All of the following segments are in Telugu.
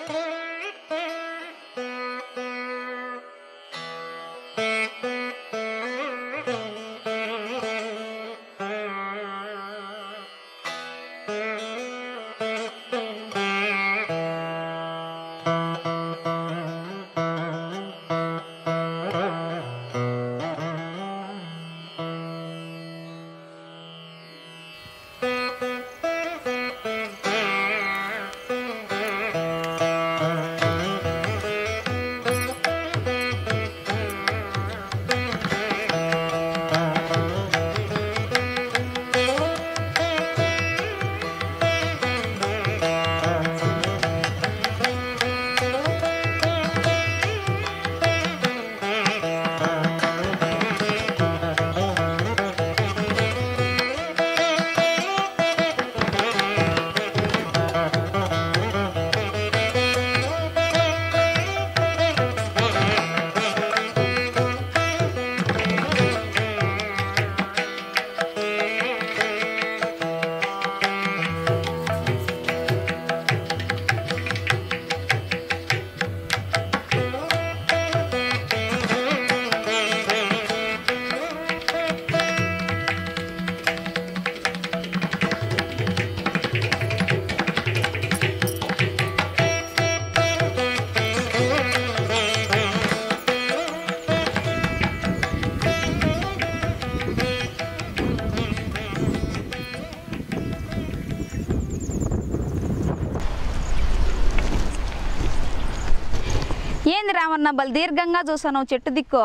ఏంది రామన్న బలి దీర్ఘంగా చూసాను చెట్టు దిక్కు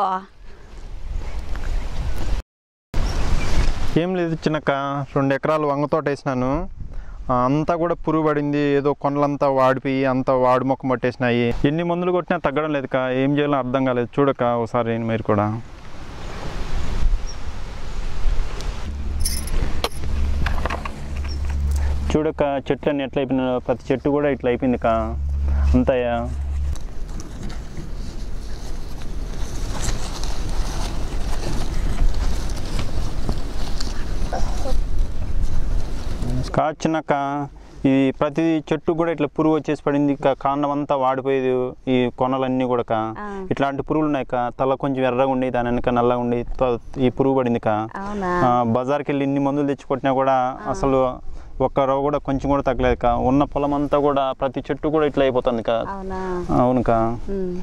ఏం లేదు చిన్నక్క రెండు ఎకరాలు వంగ తోట వేసినాను ఆ, అంతా కూడా పురుగు పడింది ఏదో కొనలంతా వాడిపోయి అంతా వాడి మొక్క పట్టేసినాయి ఎన్ని మందులు కొట్టినా తగ్గడం లేదు కా ఏం చేయాలో అర్థం కాలేదు చూడక ఒకసారి మీరు కూడా చూడక చెట్లు అన్ని ఎట్లా అయిపోయినా ప్రతి చెట్టు కూడా ఇట్లా అయిపోయింది కా అంతయా కాచినాక ఈ ప్రతి చెట్టు కూడా ఇట్లా పురుగు వచ్చేసి పడింది ఇక కాండం అంతా వాడిపోయేది ఈ కొనలన్నీ కూడా కా. ఆ. ఇట్లాంటి పురుగులు ఉన్నాయి కా తల కొంచెం ఎర్రగా ఉండి దాని వెనక నల్లగా ఉండి త- ఈ పురుగు పడింది కా అవునా ఆ, బజార్కి వెళ్ళి ఇన్ని మందులు తెచ్చి కొట్టినా కూడా అసలు ఒక్క రవ్వ కూడా కొంచెం కూడా తగ్గలేదు కా ఉన్న పొలం అంతా కూడా ప్రతి చెట్టు కూడా ఇట్లా అయిపోతుంది కా అవునా అవును కా ఉమ్.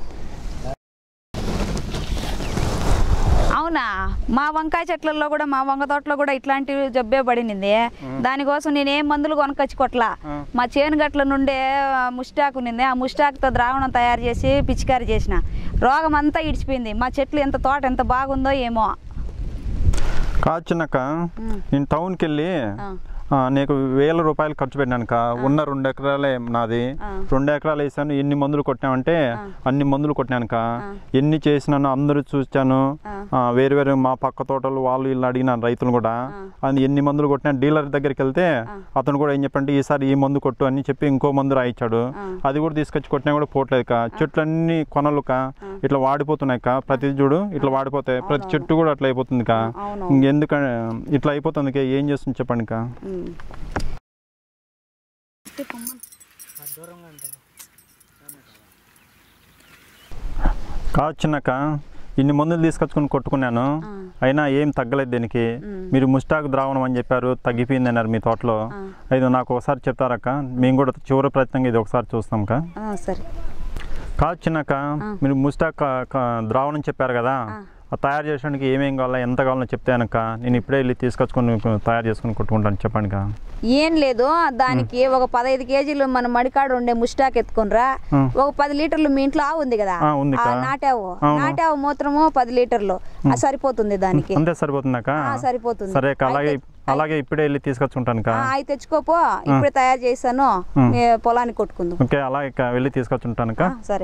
అవునా మా వంకాయ చెట్లలో కూడా మా వంగ తోటలో కూడా ఇట్లాంటివి జబ్బే పడినింది దానికోసం నేను ఏం మందులు కొనకొచ్చి కొట్లా ఆ. మా చేను గట్ల నుండే ఆ, ముస్టాక్ ఉన్నింది ఆ ముస్టాక్తో ద్రావణం తయారు చేసి పిచికారి చేసిన రోగం అంతా ఇడిచిపోయింది మా చెట్లు ఎంత తోట ఎంత బాగుందో ఏమో కాచినాక ఉమ్. నేను టౌన్కి వెళ్ళి ఆ. ఆ, నీకు వేల రూపాయలు ఖర్చు పెట్టాను కా ఉన్న రెండు ఎకరాలే నాది ఆ. రెండు ఎకరాలు వేసాను ఎన్ని మందులు కొట్టినామంటే ఆ. అన్ని మందులు కొట్టినాను కా ఆ. ఎన్ని చేసినాను అందరూ చూచాను ఆ. ఆ, వేరు వేరు మా పక్క తోటలు వాళ్ళు వీళ్ళు అడిగినాను రైతులు కూడా ఆ. అది ఎన్ని మందులు కొట్టినా డీలర్ దగ్గరికి వెళ్తే ఆ. అతను కూడా ఏం చెప్పంటే ఈసారి ఈ మందు కొట్టు అని చెప్పి ఇంకో మందు రాయించాడు ఆ. అది కూడా తీసుకొచ్చి కొట్టినా కూడా పోవట్లేదు కా చెట్లన్నీ కొనలు కా ఇట్లా వాడిపోతున్నాయి కా ప్రతి చూడు ఇట్లా వాడిపోతాయి ప్రతి చెట్టు కూడా అట్లా అయిపోతుంది కా అవును ఇంకెందుక ఇట్లా అయిపోతుంది కా ఏం చేస్తుంది చెప్పండి కా ఉమ్. కావచ్చున్నాక ఇన్ని మందులు తీసుకొచ్చుకొని కొట్టుకున్నాను ఆ. అయినా ఏం తగ్గలేదు దీనికి మ్. మీరు ముస్టాక్ ద్రావణం అని చెప్పారు తగ్గిపోయింది అన్నారు మీ తోటలో ఆ. అయితే నాకు ఒకసారి చెప్తారక్క మేము కూడా చివరి ప్రయత్నంగా ఇది ఒకసారి చూస్తాం కా ఆ, సరే కావచ్చున్నాక మీరు ముస్టాక్ క- క- ద్రావణం చెప్పారు కదా ఆ తయారు చేయడానికి ఏమేం కావాలా ఎంత కావాలో చెప్తానక్క నేను ఇప్పుడే వెళ్ళి తీసుకొచ్చుకొని తయారు చేసుకొని కొట్టుకుంటాను చెప్పండి కా ఏం లేదు దానికి ఒక పదహైదు కేజీలు మన మడికాడు ఉండే ముస్టాక్ ఎత్తుకునిరా ఉం. ఒక పది లీటర్లు మీ ఇంట్లో ఆవు ఉంది కదా ఆ, ఉంది ఆ కా. నాటావు అవును. నాటావు మూత్రము పది లీటర్లు అది సరిపోతుంది దానికి అంతే సరిపోతుందాక ఆ, సరిపోతుంది. సరే అక్క, అలాగే అయితే- అలాగే ఇప్పుడే వెళ్ళి తీసుకొచ్చుకుంటాను కా ఆ, అవి తెచ్చుకోపో ఇప్పుడే తయారు చేశాను ఉం. మీ పొలానికి కొట్టుకుందాం ఓకే అలాగే అక్క, వెళ్ళి తీసుకొచ్చుంటాను ఆ, కా సరే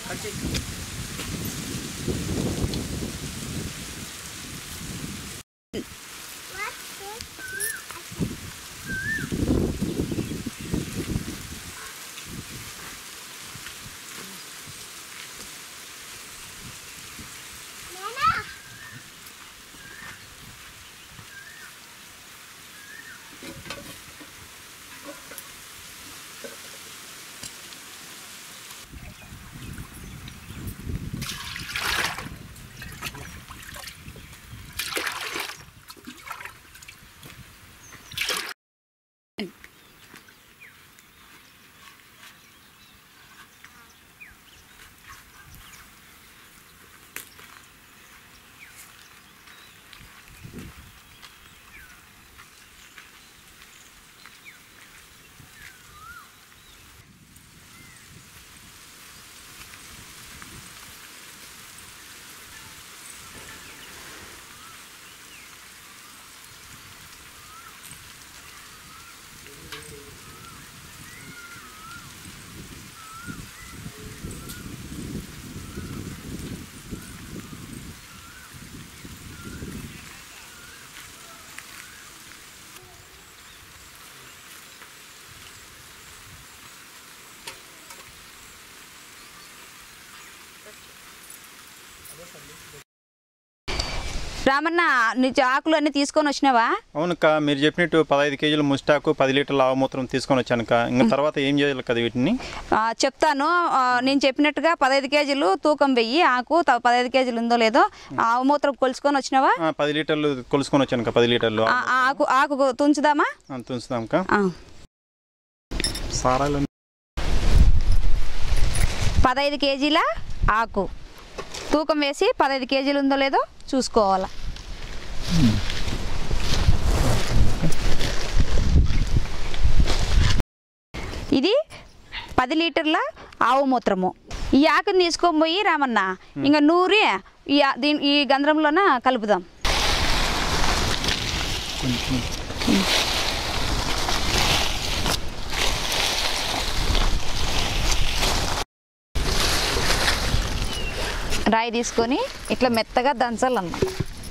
రామన్న నీ ఆకులు అన్నీ తీసుకొని వచ్చినావా అవునక్క మీరు చెప్పినట్టు పదహైదు కేజీలు ముస్టాకు పది లీటర్ల ఆవుమూత్రం తీసుకొని వచ్చానక్క ఇంకా తర్వాత ఏం చేయాలి కదా వీటిని ఆ, చెప్తాను ఆ, నేను చెప్పినట్టుగా పదహైదు కేజీలు తూకం వెయ్యి ఆకు త- పదహైదు కేజీలు ఉందో లేదో ఆవు మూత్రం కొలుచుకొని వచ్చినావా ఆ, పది లీటర్లు కొలుసుకొని వచ్చానక్క పది లీటర్లు ఆ, ఆ ఆకు ఆకు తుంచుదామా ఆ, తుంచుదాంక ఆ. సారాలు పదహైదు కేజీల ఆకు తూకం వేసి పదహైదు కేజీలు ఉందో లేదో చూసుకోవాలి ఇది పది లీటర్ల ఆవు మూత్రము ఈ ఆకుని తీసుకొని పోయి రామన్న ఇంకా నూరి ఈ ఆ- దీని ఈ గంధంలోన కలుపుదాం రాయి తీసుకొని ఇట్లా మెత్తగా దంచాలన్నమాట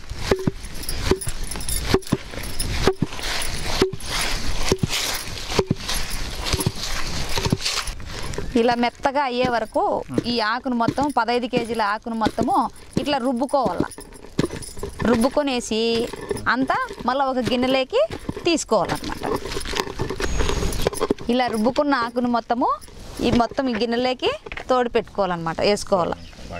ఇలా మెత్తగా అయ్యే వరకు ఈ ఆకును మొత్తం పదహైదు కేజీల ఆకును మొత్తము ఇట్లా రుబ్బుకోవాల రుబ్బుకొనేసి అంతా మళ్ళీ ఒక గిన్నెలోకి తీసుకోవాలన్నమాట ఇలా రుబ్బుకున్న ఆకును మొత్తము ఈ మొత్తం ఈ గిన్నెలోకి తోడు పెట్టుకోవాలన్నమాట వేసుకోవాలి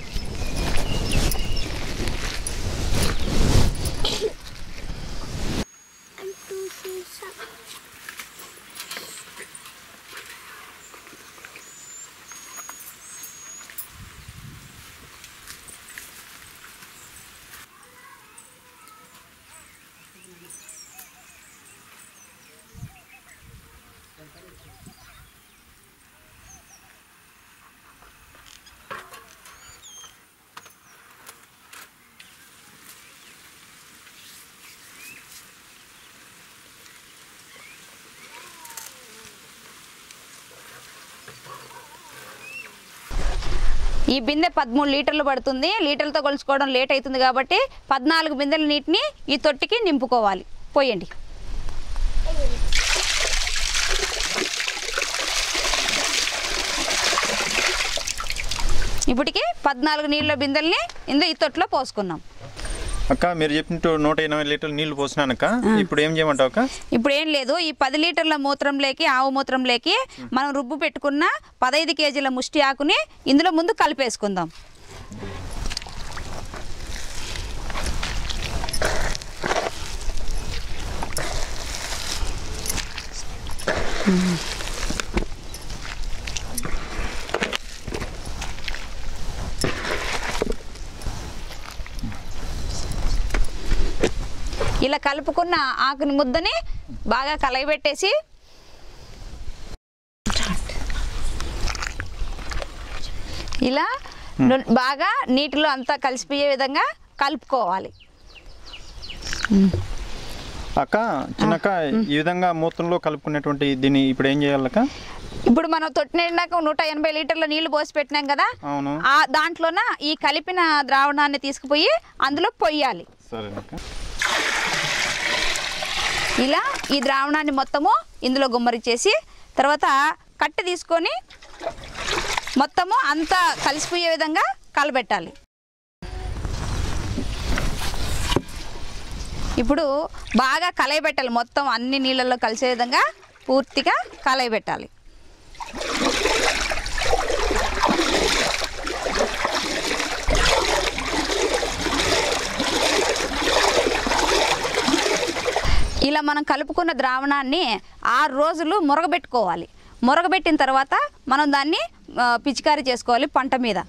ఈ బిందె పదమూడు లీటర్లు పడుతుంది లీటర్లతో కొలుచుకోవడం లేట్ అవుతుంది కాబట్టి పద్నాలుగు బిందెల నీటిని ఈ తొట్టికి నింపుకోవాలి పోయండి ఇప్పటికి పద్నాలుగు నీళ్ళ బిందెల్ని ఇందులో ఈ తొట్టులో పోసుకున్నాం అక్క మీరు చెప్పినట్టు నూట ఎనభై లీటర్లు నీళ్లు పోసినానక్క ఇప్పుడు ఏం చేయమంటావు అక్క ఇప్పుడు ఏం లేదు ఈ పది లీటర్ల మూత్రంలోకి ఆవు మూత్రంలోకి మనం రుబ్బు పెట్టుకున్న పదహైదు కేజీల ముష్టి ఆకుని ఇందులో ముందు కలిపేసుకుందాం ఇలా కలుపుకున్న ఆకుని ముద్దని బాగా కలయబెట్టేసి ఇలా ను- బాగా నీటిలో అంతా కలిసిపోయే విధంగా కలుపుకోవాలి అక్క చిన్నక్క ఈ విధంగా మూత్రంలో కలుపుకునేటువంటి దీన్ని ఇప్పుడు ఏం చేయాలక్క ఇప్పుడు మనం తొట్టి నిండాక నూట ఎనభై లీటర్ల నీళ్లు పోసి పెట్టినాం కదా అవును ఆ దాంట్లోన ఈ కలిపిన ద్రావణాన్ని తీసుకుపోయి అందులో పొయ్యాలి సరే ఇలా ఈ ద్రావణాన్ని మొత్తము ఇందులో గుమ్మరిచ్చేసి తర్వాత కట్టె తీసుకొని మొత్తము అంతా కలిసిపోయే విధంగా కలబెట్టాలి ఇప్పుడు బాగా కలయబెట్టాలి మొత్తం అన్ని నీళ్ళల్లో కలిసే విధంగా పూర్తిగా కలయబెట్టాలి ఇలా మనం కలుపుకున్న ద్రావణాన్ని ఆరు రోజులు మురగబెట్టుకోవాలి మురగబెట్టిన తర్వాత మనం దాన్ని ఆ, పిచికారీ చేసుకోవాలి పంట మీద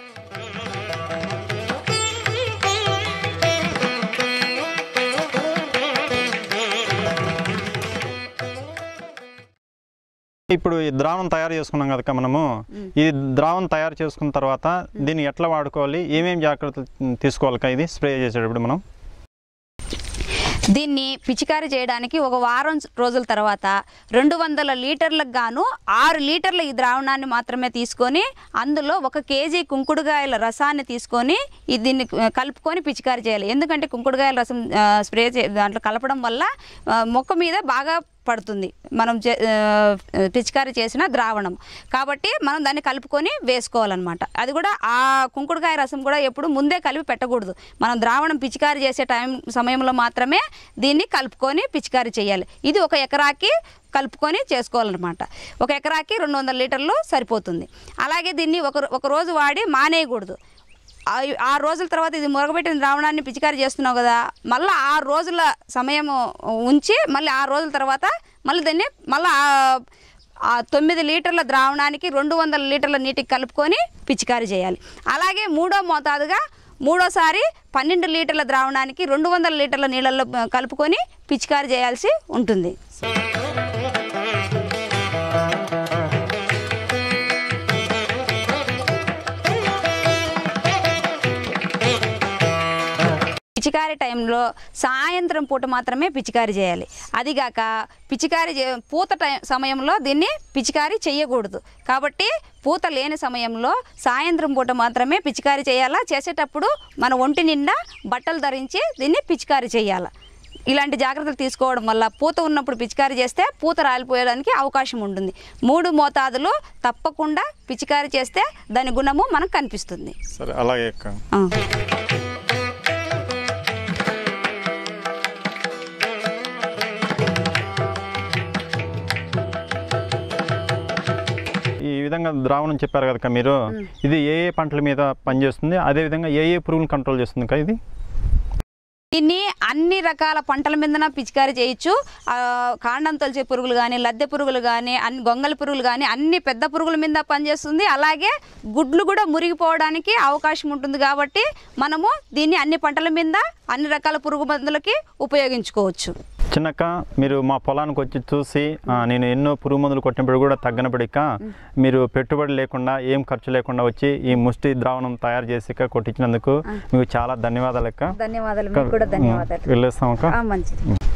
ఇప్పుడు ఈ ద్రావణం తయారు చేసుకున్నాం కదా మనము ఈ ద్రావణం తయారు చేసుకున్న తర్వాత దీన్ని ఎట్లా వాడుకోవాలి ఏమేమి జాగ్రత్తలు తీసుకోవాలి ఇది స్ప్రే చేసేటప్పుడు మనం దీన్ని పిచికారీ చేయడానికి ఒక వారం రోజుల తర్వాత రెండు వందల లీటర్లకు గాను ఆరు లీటర్ల ఈ ద్రావణాన్ని మాత్రమే తీసుకొని అందులో ఒక కేజీ కుంకుడుగాయల రసాన్ని తీసుకొని ఈ దీన్ని ఆ, కలుపుకొని పిచికారీ చేయాలి ఎందుకంటే కుంకుడుగాయల రసం ఆ, స్ప్రే చే దాంట్లో కలపడం వల్ల ఆ, మొక్క మీద బాగా పడుతుంది మనం చే- ఆ, పిచికారీ చేసిన ద్రావణం కాబట్టి మనం దాన్ని కలుపుకొని వేసుకోవాలన్నమాట అది కూడా ఆ కుంకుడుకాయ రసం కూడా ఎప్పుడు ముందే కలిపి పెట్టకూడదు మనం ద్రావణం పిచికారీ చేసే టైం సమయంలో మాత్రమే దీన్ని కలుపుకొని పిచికారీ చేయాలి ఇది ఒక ఎకరాకి కలుపుకొని చేసుకోవాలన్నమాట ఒక ఎకరాకి రెండు వందల లీటర్లు సరిపోతుంది అలాగే దీన్ని ఒక ఒక రోజు వాడి మానేయకూడదు ఆ- ఆరు రోజుల తర్వాత ఇది మురగబెట్టిన ద్రావణాన్ని పిచికారీ చేస్తున్నావు కదా మళ్ళీ ఆరు రోజుల సమయం ఉంచి మళ్ళీ ఆరు రోజుల తర్వాత మళ్ళీ దాన్ని మళ్ళీ ఆ- ఆ తొమ్మిది లీటర్ల ద్రావణానికి రెండు వందల లీటర్ల నీటికి కలుపుకొని పిచికారీ చేయాలి అలాగే మూడో మోతాదుగా మూడోసారి పన్నెండు లీటర్ల ద్రావణానికి రెండు వందల లీటర్ల నీళ్ళల్లో ఆ, కలుపుకొని పిచికారీ చేయాల్సి ఉంటుంది పిచికారీ టైంలో సాయంత్రం పూట మాత్రమే పిచికారీ చేయాలి అదిగాక పిచికారీ చే పూత టైం సమయంలో దీన్ని పిచికారీ చేయకూడదు కాబట్టి పూత లేని సమయంలో సాయంత్రం పూట మాత్రమే పిచికారీ చేయాలా చేసేటప్పుడు మన ఒంటి నిండా బట్టలు ధరించి దీన్ని పిచికారీ చేయాలి ఇలాంటి జాగ్రత్తలు తీసుకోవడం వల్ల పూత ఉన్నప్పుడు పిచికారీ చేస్తే పూత రాలిపోయడానికి అవకాశం ఉంటుంది మూడు మోతాదులు తప్పకుండా పిచికారీ చేస్తే దాని గుణము మనకు కనిపిస్తుంది సరే అలాగే అక్క ఆ. ఈ విధంగా ద్రావణం చెప్పారు కదా మీరు ఇది ఏ ఏ పంటల మీద పనిచేస్తుంది అదే విధంగా ఏ ఏ పురుగులు కంట్రోల్ చేస్తుంది అక్క ఇది దీన్ని అన్ని రకాల పంటల మీదన పిచికారీ చేయొచ్చు ఆ, కాండం తొలిచే పురుగులు కానీ లద్దె పురుగులు కానీ అన్ని గొంగళి పురుగులు కానీ అన్ని పెద్ద పురుగుల మీద పనిచేస్తుంది అలాగే గుడ్లు కూడా మురిగిపోవడానికి అవకాశం ఉంటుంది కాబట్టి మనము దీన్ని అన్ని పంటల మీద అన్ని రకాల పురుగు మందులకి ఉపయోగించుకోవచ్చు చిన్నక్క మీరు మా పొలానికి వచ్చి చూసి ఆ, నేను ఎన్నో పురుగు మందులు కొట్టినప్పుడు కూడా తగ్గనప్పటిక మీరు పెట్టుబడి లేకుండా ఏం ఖర్చు లేకుండా వచ్చి ఈ ముష్టి ద్రావణం తయారు చేసి ఇక కొట్టించినందుకు మీకు చాలా ధన్యవాదాలు అక్క ధన్యవాదాలు వెళ్ళేస్తాం అక్క మంచిది